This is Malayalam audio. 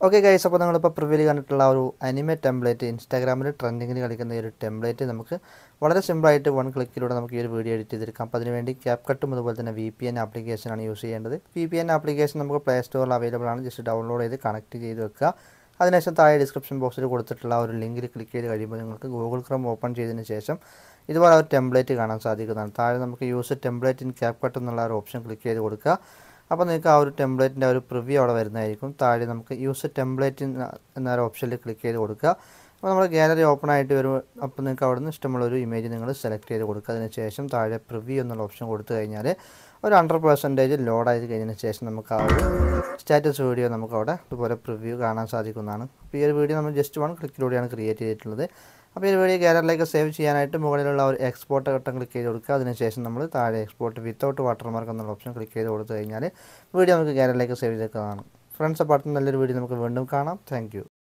ഓക്കെ ഗൈസ് അപ്പോൾ നിങ്ങളിപ്പോൾ പ്രിവ്യൂല് കണ്ടിട്ടുള്ള ആ ഒരു അനിമെ ടെംപ്ലേറ്റ് ഇൻസ്റ്റാഗ്രാമിൽ ട്രെൻഡിങ്ങിൽ കളിക്കുന്ന ഈ ഒരു ടെംപ്ലേറ്റ് നമുക്ക് വളരെ സിമ്പിളായിട്ട് വൺ ക്ലിക്കിലൂടെ നമുക്ക് ഈ ഒരു വീഡിയോ എഡിറ്റ് ചെയ്തെടുക്കാം അപ്പോൾ അതിനുവേണ്ടി ക്യാപ് കട്ടും അതുപോലെ തന്നെ വി പി എൻ ആപ്ലിക്കേഷനാണ് യൂസ് ചെയ്യേണ്ടത് വി പി എൻ ആപ്ലിക്കേഷൻ നമുക്ക് പ്ലേ സ്റ്റോറിൽ അവൈലബിൾ ആണ് ജസ്റ്റ് ഡൗൺലോഡ് ചെയ്ത് കണക്ട് ചെയ്ത് വെക്കുക അതിനുശേഷം താഴെ ഡിസ്ക്രിപ്ഷൻ ബോക്സിൽ കൊടുത്തിട്ടുള്ള ആ ഒരു ലിങ്കിൽ ക്ലിക്ക് ചെയ്ത് കഴിയുമ്പോൾ നിങ്ങൾക്ക് ഗൂഗിൾ ക്രോം ഓപ്പൺ ചെയ്തതിന് ശേഷം ഇതുപോലെ ഒരു ടെംപ്ലേറ്റ് കാണാൻ സാധിക്കുന്നതാണ് താഴെ നമുക്ക് use template in CapCut എന്നുള്ള ഒരു ഓപ്ഷൻ ക്ലിക്ക് ചെയ്ത് കൊടുക്കുക അപ്പോൾ നിങ്ങൾക്ക് ആ ഒരു ടെംപ്ലേറ്റിൻ്റെ ഒരു പ്രിവ്യൂ അവിടെ വരുന്നതായിരിക്കും താഴെ നമുക്ക് യൂസ് ടെംപ്ലേറ്റ് എന്ന ഒരു ഓപ്ഷനിൽ ക്ലിക്ക് ചെയ്ത് കൊടുക്കുക അപ്പോൾ നമ്മുടെ ഗാലറി ഓപ്പൺ ആയിട്ട് വരും അപ്പോൾ നിങ്ങൾക്ക് അവിടെ നിന്ന് ഇഷ്ടമുള്ള ഒരു ഇമേജ് നിങ്ങൾ സെലക്ട് ചെയ്ത് കൊടുക്കുക അതിന് ശേഷം താഴെ പ്രിവ്യൂ എന്നുള്ള ഓപ്ഷൻ കൊടുത്തു കഴിഞ്ഞാൽ ഒരു ഹൺഡ്രഡ് പെർസെൻറ്റേജ് ലോഡ് ആയി കഴിഞ്ഞതിന് ശേഷം നമുക്ക് ആ ഒരു സ്റ്റാറ്റസ് വീഡിയോ നമുക്ക് അവിടെ ഇതുപോലെ പ്രിവ്യൂ കാണാൻ സാധിക്കുന്നതാണ് അപ്പോൾ ഈ ഒരു വീഡിയോ നമ്മൾ ജസ്റ്റ് വൺ ക്ലിക്കിലൂടെയാണ് ക്രിയേറ്റ് ചെയ്തിട്ടുള്ളത് അപ്പോൾ ഈ വീഡിയോ ഗാലറിയിലേക്ക് സേവ് ചെയ്യാനായിട്ട് മുകളിലുള്ള ഒരു എക്സ്പോർട്ട് ഘട്ടം ക്ലിക്ക് ചെയ്ത് കൊടുക്കുക അതിനുശേഷം നമ്മൾ താഴെ എക്സ്പോർട്ട് വിത്തൗട്ട് വാട്ടർമാർക്ക് എന്നുള്ള ഓപ്ഷൻ ക്ലിക്ക് ചെയ്ത് കൊടുത്തു കഴിഞ്ഞാൽ വീഡിയോ നമുക്ക് ഗാലറിയിലേക്ക് സേവ് ചെയ്തേക്കുന്നതാണ് ഫ്രണ്ട്സ് അപ്പോൾ അടുത്ത നല്ലൊരു വീഡിയോ നമുക്ക് വീണ്ടും കാണാം താങ്ക്